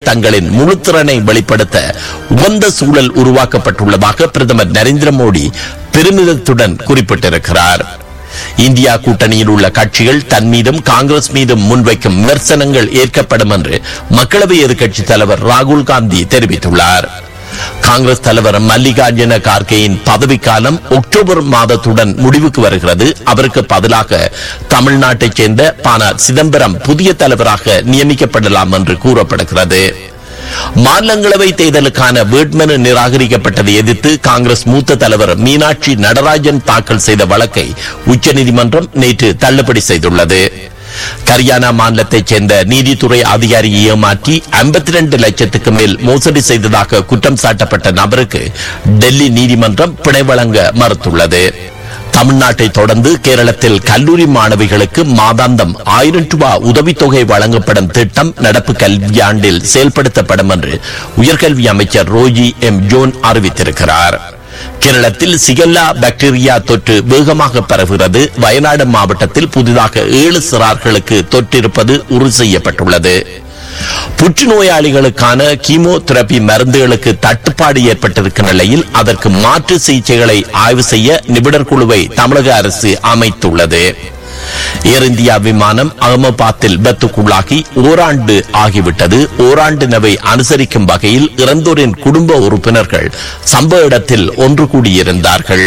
தங்களின் முழுத்திறனை வெளிப்படுத்த உகந்த சூழல் உருவாக்கப்பட்டுள்ளதாக பிரதமர் நரேந்திர மோடி பெருமிதத்துடன் குறிப்பிட்டிருக்கிறார் இந்தியா கூட்டணியில் உள்ள கட்சிகள் தன் மீதும் காங்கிரஸ் மீதும் முன்வைக்கும் விமர்சனங்கள் ஏற்கப்படும் என்று மக்களவை எதிர்க்கட்சித் தலைவர் ராகுல் காந்தி தெரிவித்துள்ளார் காங்கிரஸ் தலைவர் மல்லிகார்ஜுன கார்கேயின் பதவிக்காலம் அக்டோபர் மாதத்துடன் முடிவுக்கு வருகிறது அவருக்கு பதிலாக தமிழ்நாட்டைச் சேர்ந்த பானா சிதம்பரம் புதிய தலைவராக நியமிக்கப்படலாம் என்று கூறப்படுகிறது மாநிலங்களவை தேர்தலுக்கான வேட்புமனு நிராகரிக்கப்பட்டதை எதிர்த்து காங்கிரஸ் மூத்த தலைவர் மீனாட்சி நடராஜன் தாக்கல் செய்த வழக்கை உச்சநீதிமன்றம் நேற்று தள்ளுபடி செய்துள்ளது ஹரியானா மாநிலத்தைச் சேர்ந்த நீதித்துறை அதிகாரியை ஏமாற்றி 52 லட்சத்துக்கு மேல் மோசடி செய்ததாக குற்றம் சாட்டப்பட்ட நபருக்கு டெல்லி நீதிமன்றம் பிணை வழங்க மறுத்துள்ளது தமிழ்நாட்டை தொடர்ந்து கேரளத்தில் கல்லூரி மாணவிகளுக்கு மாதாந்தம் ஆயிரம் ரூபாய் உதவித்தொகை வழங்கப்படும் திட்டம் நடப்பு கல்வியாண்டில் செயல்படுத்தப்படும் என்று உயர்கல்வி அமைச்சர் ரோஜி எம் ஜோன் அறிவித்திருக்கிறார் கேரளத்தில் சிகல்லா பாக்டீரியா தொற்று வேகமாக பரவுகிறது வயநாடு மாவட்டத்தில் புதிதாக ஏழு சிறார்களுக்கு தொற்றிருப்பது உறுதி செய்யப்பட்டுள்ளது புற்றுநோயாளிகளுக்கான கீமோதெரபி மருந்துகளுக்கு தட்டுப்பாடு ஏற்பட்டிருக்கும் நிலையில் அதற்கு மாற்று சிகிச்சைகளை ஆய்வு செய்ய நிபுணர் குழுவை தமிழக அரசு அமைத்துள்ளது ஏர் இந்தியா விமானம் அகமதாபாத்தில் விபத்துக்குள்ளாகி ஓராண்டு ஆகிவிட்டது ஓராண்டு நவை அனுசரிக்கும் வகையில் இறந்தோரின் குடும்ப உறுப்பினர்கள் சம்பவ இடத்தில் ஒன்று கூடியிருந்தார்கள்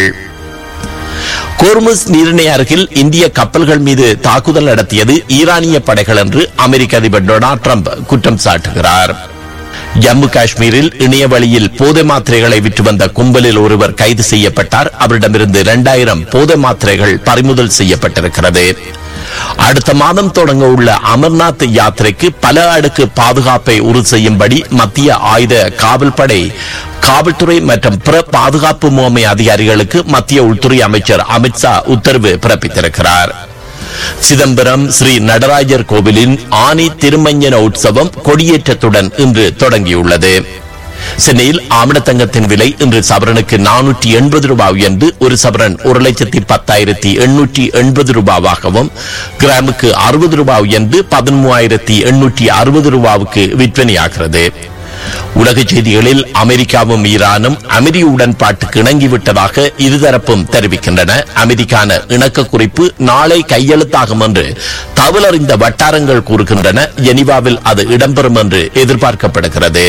கோர்முஸ் நீரிணை அருகில் இந்திய கப்பல்கள் மீது தாக்குதல் நடத்தியது ஈரானிய படைகள் என்று அமெரிக்க அதிபர் டொனால்ட் ட்ரம்ப் குற்றம் சாட்டுகிறார் ஜம்மு காஷ்மீரில் இணைய வழியில் போதை மாத்திரைகளை விற்று வந்த கும்பலில் ஒருவர் கைது செய்யப்பட்டார் அவரிடமிருந்து இரண்டாயிரம் போதை மாத்திரைகள் பறிமுதல் செய்யப்பட்டிருக்கிறது அடுத்த மாதம் தொடங்க உள்ள அமர்நாத் யாத்திரைக்கு பல அடுக்கு பாதுகாப்பை உறுதி செய்யும்படி மத்திய ஆயுத காவல்படை காவல்துறை மற்றும் பிற பாதுகாப்பு முகமை அதிகாரிகளுக்கு மத்திய உள்துறை அமைச்சர் அமித்ஷா உத்தரவு பிறப்பித்திருக்கிறார் சிதம்பரம் ஸ்ரீ நடராஜர் கோவிலின் ஆனி திருமஞ்சன உற்சவம் கொடியேற்றத்துடன் இன்று தொடங்கியுள்ளது சென்னையில் ஆமணத்தங்கத்தின் விலை இன்று சவரனுக்கு நானூற்றி எண்பது ரூபாய் உயர்ந்து ஒரு சவரன் ஒரு லட்சத்தி பத்தாயிரத்தி எண்ணூற்றி எண்பது ரூபாவாகவும் கிராமுக்கு அறுபது ரூபாய் உயர்ந்து பதிமூவாயிரத்தி எண்ணூற்றி அறுபது ரூபாவுக்கு விற்பனையாகிறது உலக செய்திகளில் அமெரிக்காவும் ஈரானும் அமைதி உடன்பாட்டுக்கு இணங்கிவிட்டதாக இருதரப்பும் தெரிவிக்கின்றன அமைதிக்கான இணக்க குறிப்பு நாளை கையெழுத்தாகும் என்று தகவலறிந்த வட்டாரங்கள் கூறுகின்றன ஜெனீவாவில் அது இடம்பெறும் என்று எதிர்பார்க்கப்படுகிறது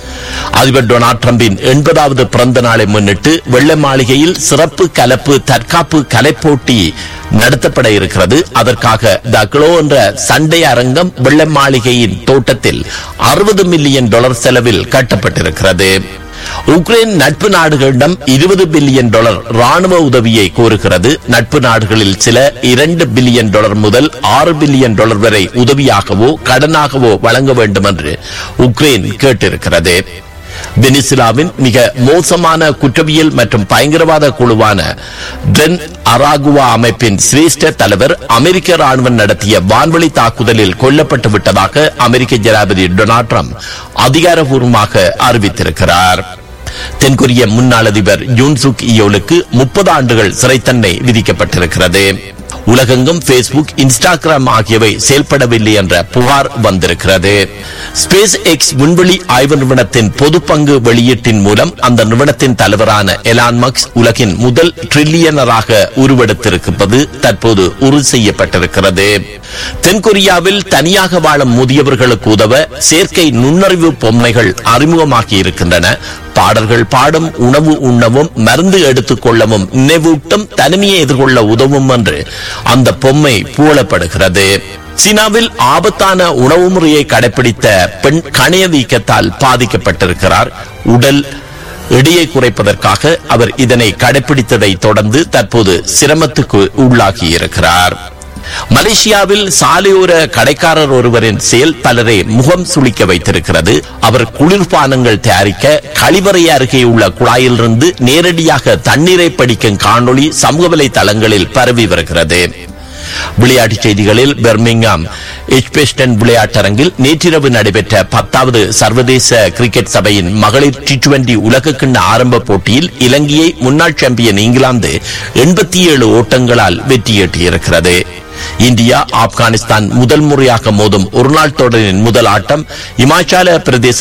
அதிபர் டொனால்ட் ட்ரம்பின் எண்பதாவது பிறந்த நாளை முன்னிட்டு வெள்ளை மாளிகையில் சிறப்பு கலப்பு தற்காப்பு கலைப்போட்டி நடத்தப்பட இருக்கிறது அதற்காக த க்ளோ என்ற சண்டை அரங்கம் வெள்ளை மாளிகையின் தோட்டத்தில் அறுபது மில்லியன் டாலர் செலவில் கட்டப்பட்டிருக்கிறது உக்ரைன் நட்பு நாடுகளிடம் இருபது பில்லியன் டாலர் ராணுவ உதவியை கோருகிறது நட்பு நாடுகளில் சில இரண்டு பில்லியன் டாலர் முதல் ஆறு பில்லியன் டாலர் வரை உதவியாகவோ கடனாகவோ வழங்க வேண்டும் என்று உக்ரைன் கேட்டிருக்கிறது வெனிசுலாவின் மிக மோசமான குற்றவியல் மற்றும் பயங்கரவாத குழுவான டென் அராகுவா அமைப்பின் சிரேஷ்ட தலைவர் அமெரிக்க ராணுவம் நடத்திய வான்வழி தாக்குதலில் கொல்லப்பட்டு விட்டதாக அமெரிக்க ஜனாதிபதி டொனால்ட் ட்ரம்ப் அதிகாரப்பூர்வமாக அறிவித்திருக்கிறார் தென்கொரிய முன்னாள் அதிபர் யூன்சுக் இயோலுக்கு முப்பது ஆண்டுகள் சிறை தண்டனை விதிக்கப்பட்டிருக்கிறது உலகெங்கும் பேஸ்புக் இன்ஸ்டாகிராம் ஆகியவை செயல்படவில்லை என்ற புகார் வந்திருக்கிறது ஸ்பேஸ் எக்ஸ் விண்வெளி ஆய்வு நிறுவனத்தின் பொது பங்கு வெளியீட்டின் மூலம் அந்த நிறுவனத்தின் தலைவரான எலான் மக்ஸ் உலகின் முதல் ட்ரில்லியனராக உருவெடுத்திருப்பது தற்போது உறுதி செய்யப்பட்டிருக்கிறது தென்கொரியாவில் தனியாக வாழும் முதியவர்களுக்கு உதவ செயற்கை நுண்ணறிவு பொம்மைகள் அறிமுகமாகி இருக்கின்றன பாடல்கள் பாடும் உணவு உண்ணவும் மருந்து எடுத்துக் கொள்ளவும் நினைவூட்டும் தனிமையை எதிர்கொள்ள உதவும் என்று அந்த பொம்மை புகழப்படுகிறது சீனாவில் ஆபத்தான உணவு முறையை கடைபிடித்த பெண் கணைய வீக்கத்தால் பாதிக்கப்பட்டிருக்கிறார் உடல் எடையை குறைப்பதற்காக அவர் இதனை கடைபிடித்ததை தொடர்ந்து தற்போது சிரமத்துக்கு உள்ளாகியிருக்கிறார் மலேசியாவில் சாலையோர கடைக்காரர் ஒருவரின் செயல் பலரை முகம் சுளிக்க வைத்திருக்கிறது அவர் குளிர்பானங்கள் தயாரிக்க கழிவறை அருகே உள்ள குழாயிலிருந்து நேரடியாக தண்ணீரை படிக்கும் காணொளி சமூக வலைதளங்களில் பரவி வருகிறது விளையாட்டுச் செய்திகளில் பெர்மிங்காம் எச்பெஸ்டன் விளையாட்டரங்கில் நேற்றிரவு நடைபெற்ற பத்தாவது சர்வதேச கிரிக்கெட் சபையின் மகளிர் டி டுவெண்டி உலகக்கிண்ண ஆரம்ப போட்டியில் இலங்கையை முன்னாள் சாம்பியன் இங்கிலாந்து எண்பத்தி ஏழு ஓட்டங்களால் வெற்றியீட்டியிருக்கிறது இந்தியா ஆப்கானிஸ்தான் முதல் முறையாக மோதும் ஒருநாள் தொடரின் முதல் ஆட்டம் இமாச்சல பிரதேச